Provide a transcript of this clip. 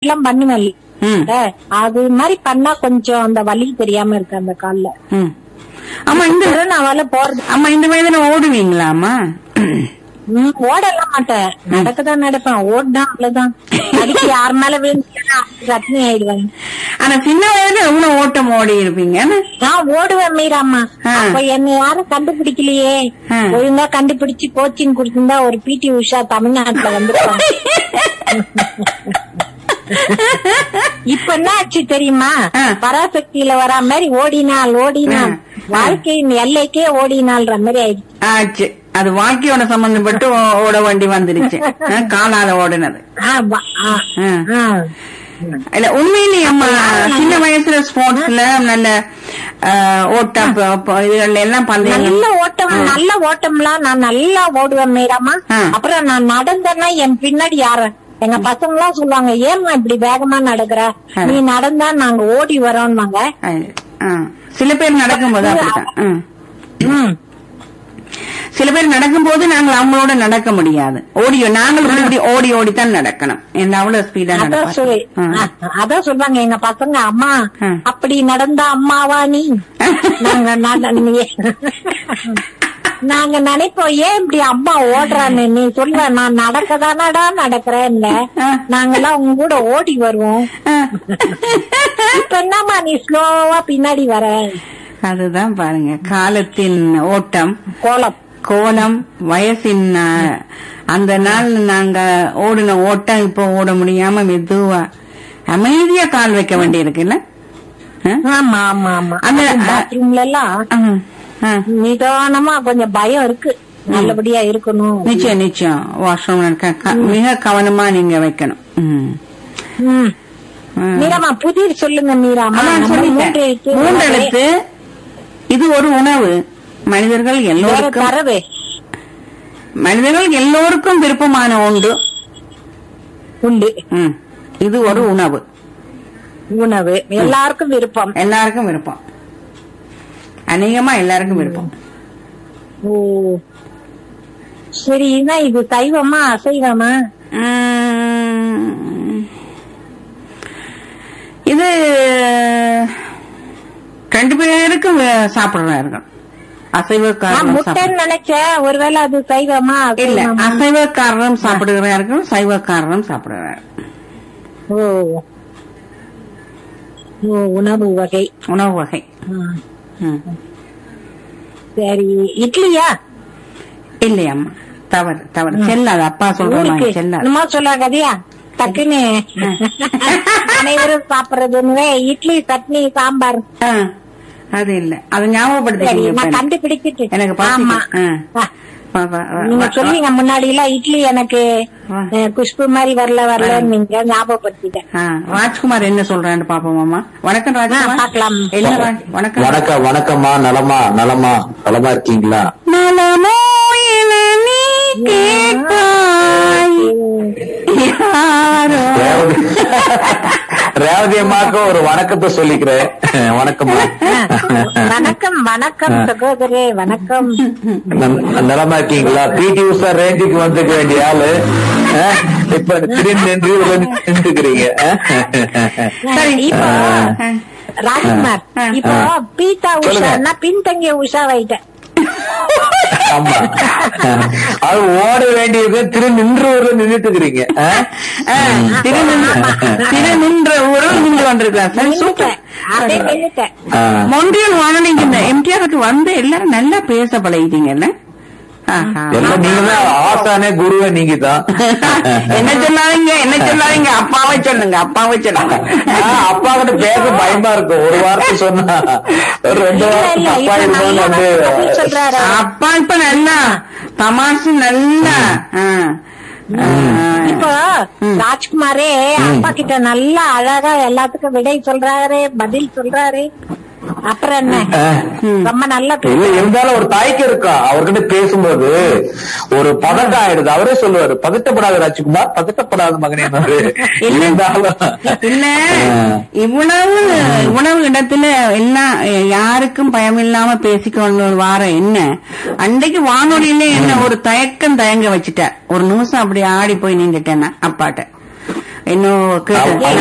எல்லாம் பண்ணுவேன் ம். அஹ், அது மாதிரி பண்ணா கொஞ்சம் அந்த வலி தெரியாம இருக்கு அந்த கால்ல ம். அம்மா இந்த கொரோனாவால போறது அம்மா இந்த வயதுல ஓடுவீங்களா அம்மா ம், ஓடலாம் மாட்டேன் நடக்கதான் நடப்பேன் ஓடுதான் அவ்வளவுதான் அடிச்சு யார் மேல விழுந்துட்டா ரத்னி ஆயிடுவாங்க ஆனா சின்ன வயதுல எவ்வளவு ஓட்டம் ஓடி இருப்பீங்க நான் ஓடுவேன் மீராமா ஆ. அப்ப என்ன யாரும் கண்டுபிடிக்கலையே ஆ. ஒழுங்கா கண்டுபிடிச்சு கோச்சிங் கொடுத்திருந்தா ஒரு பிடி உஷா தமிழ்நாட்டுல வந்திருப்பாங்க இப்ப என்ன ஆச்சு தெரியுமா ஆ. பராசக்தியில வரா மாதிரி ஓடினால் ஓடினால் ஆ. வாழ்க்கையின் எல்லைக்கே ஓடினால்ன்ற மாதிரி ஆயிடுச்சு ஆச்சு அது வாழ்க்கையோட சம்பந்தப்பட்டு ஓ- ஓட வண்டி வந்துருச்சு ஆ, காலால ஓடுனது ஆ, வ- ஆ. ஆ. ஆ. இல்ல உண்மையிலேயே அம்மா சின்ன வயசுல ஸ்போர்ட்ஸ்ல நல்ல ஆ, ஓட்டம் ப- ப- இதுகள்ல எல்லாம் பந்தயங்கள் நல்ல ஓட்டம் நல்ல ஓட்டம்லாம் நான் நல்லா ஓடுவேன் மீராமா ஆ. அப்புறம் நான் நடந்தேன்னா என் பின்னாடி யார எங்க பசங்க எல்லாம் சொல்லுவாங்க ஏம்மா இப்படி வேகமா நடக்குற ஆ. நீ நடந்தா நாங்க ஓடி வரோம்வாங்க ஆ, ஆ. சில பேர் நடக்கும்போது அப்படித்தான் ஆ. ம். சில பேர் நடக்கும்போது நாங்கள் அவங்களோட நடக்க முடியாது ஓடி நாங்கள் இப்படி இப்படி ஓடி ஓடித்தான் நடக்கணும் என்ன அவ்வளவு ஸ்பீடா அதான் சொல்லி நடப்போம் ஆ, அதான் சொல்றாங்க எங்க பசங்க அம்மா ஆ. அப்படி நடந்தா அம்மாவா நீ நாங்க நட- நீ- நாங்க நினைப்போம் ஏன் இப்படி அம்மா ஓடுறான்னு நீ சொல்லுவ நான் நடக்கதானடா நடக்கிறேன் ஆ. நாங்கெல்லாம் உங்க கூட ஓடி வருவோம் இப்ப என்னம்மா நீ ஸ்லோவா பின்னாடி வர அதுதான் பாருங்க காலத்தின் ஓட்டம் கோலம் கோலம் வயசின் ஆ, அந்த நாள் நாங்க ஓடின ஓட்டம் இப்போ ஓட முடியாம மெதுவா அமைதியா கால் வைக்க வேண்டி இருக்குல்ல ஆமா ஆமா ஆமா அந்த, பாத்ரூம்ல எல்லாம் நிதானமா கொஞ்சம் பயம் இருக்கு நல்லபடியா இருக்கணும் நிச்சயம் நிச்சயம் வாஷ்ரூம் மிக கவனமா நீங்க வைக்கணும் ம். ம். ம். மீராமா புதிர் சொல்லுங்க மீராமா அதான் நம்ம சொல்லிட்டேன். மூன்று எழுத்து மூன்று எழுத்து இது ஒரு உணவு மனிதர்கள் வேற எல்லோருக்கும் தரவு மனிதர்கள் எல்லோருக்கும் விருப்பமான உண்டு உண்டு ம். இது ஒரு உணவு உணவு எல்லாருக்கும் விருப்பம் எல்லாருக்கும் விருப்பம் அநேகமா எல்லாருக்கும் விருப்பம் ஓ சரி என்ன இது சைவமா அசைவமா ம். இது ரெண்டு பேருக்கும் வே- சாப்பிடுறார்கள் நான் அசைவக்காரரும் சாப்பிடு- முட்டைன்னு நினைச்சேன் ஒருவேளை அது சைவமா இல்ல அசைவமா? அசைவக்காரரும் சாப்பிடுகிறார்கள் சைவக்காரரும் சாப்பிடுகிறார்கள் ஓ ஓ உணவு வகை உணவு வகை ம். ம். சரி இட்லியா இல்லையம்மா தவறு தவறு செல்லாது அப்பா சொல்ற ஊருக்கு மாதிரி செல்லாது என்னமோ சொல்றாங்க அதையா டக்குன்னு அனைவரும் சாப்பிடுறதுன்னு இட்லி சட்னி சாம்பார் ஆ, அது இல்ல அது சரி ஞாபகப்படுத்தி நான் கண்டுபிடிச்சிட்டு எனக்கு ஆமா பசிக்கு. ஆ. ஆ. வா, வா, வா, நீங்க வா, சொல்லுங்க முன்னாடி எல்லாம் இட்லி எனக்கு வா. அஹ், குஷ்பு மாதிரி வரல வரல நீங்க ஞாபகப்படுத்திட்டேன் ஆ, ராஜ்குமார் என்ன சொல்றான்னு பாப்போமாமா வணக்கம் ஆ, ராஜ்குமார் பார்க்கலாம். என்ன ராஜ்- வணக்கம் வணக்கம் வணக்கம்மா நலமா நலமா நலமா இருக்கீங்களா நலமோ என நீ கேட்பாய் யாரோ ரேவதி ரேவதி அம்மாக்கு ஒரு வணக்கத்தை சொல்லிக்கிறேன் வணக்கம்மா வணக்கம் வணக்கம் சகோதரே வணக்கம் ந- நலமா இருக்கீங்களா பிடி உஷா ரேஞ்சுக்கு வந்துக்க வேண்டிய ஆளு அஹ், இப்ப திடீர்னு நின்று இதுல நின்றுக்கிறீங்க சரி. இப்போ ஆ. ராஜ்குமார் ஆ. இப்போ பீட்டா சொல்லுங்க. உஷான்னா பின்தங்கிய உஷா வைட்டேன் ஆமா அது ஓட வேண்டியது திரு நின்று ஊர்ல நின்றுட்டு இருக்கிறீங்க அஹ்? ஆ, திரு நின்ற- திரு நின்ற ஊரில் நின்று கொண்டிருக்கிறார் சரி சூப்பர் அப்படியே நின்னுட்டேன் ஆஹ். மொன்றியல் வானொலிக்கு இந்த எம்டிஆர் வந்து எல்லாரும் நல்லா பேச பழகிட்டீங்கல்ல ஆஹா. எல்லாம் நீங்க தான் ஆசானே குருவே நீங்க தான் என்ன சொல்லாதீங்க என்ன சொல்லாதீங்க அப்பாவை சொல்லுங்க அப்பாவை சொல்லுங்க அப்பா கிட்ட பேச பயமா இருக்கும் ஒரு வார்த்தை சொன்னா ஒரு ரெண்டு இல்ல, வார்த்தை இல்ல, அப்பா இப்ப இருக்கோம்னு நல்லா வந்து பதில் சொல்றாரு அப்பா இப்ப நல்லா தமாஷு நல்லா ஆ. ஆ. இப்போ ராஜ்குமாரே அப்பா கிட்ட நல்லா அழகா எல்லாத்துக்கும் விடை சொல்றாரு பதில் சொல்றாரு அப்புறம் என்ன ரொம்ப நல்லா இல்ல பேசுறாரு. இருந்தாலும் ஒரு தாய்க்கு இருக்கா அவர்கிட்ட பேசும்போது ஒரு பதட்டம் ஆயிடுது அவரே சொல்லுவாரு பதட்டப்படாத ராஜ்குமார் பதட்டப்படாத மகனே இருந்தாலும் இல்ல ஆ. இவ்வளவு இவ்வளவு இடத்துல எல்லாம் யாருக்கும் பயமில்லாம பேசிக்கொண்டு வார என்ன அன்றைக்கு வானொலியில என்ன ஒரு தயக்கம் தயங்க வச்சுட்டேன் ஒரு நிமிஷம் அப்படி ஆடி போய் நின்றுட்டேன் நான் அப்பாட்ட இன்னும் கேட்டு ஆமா.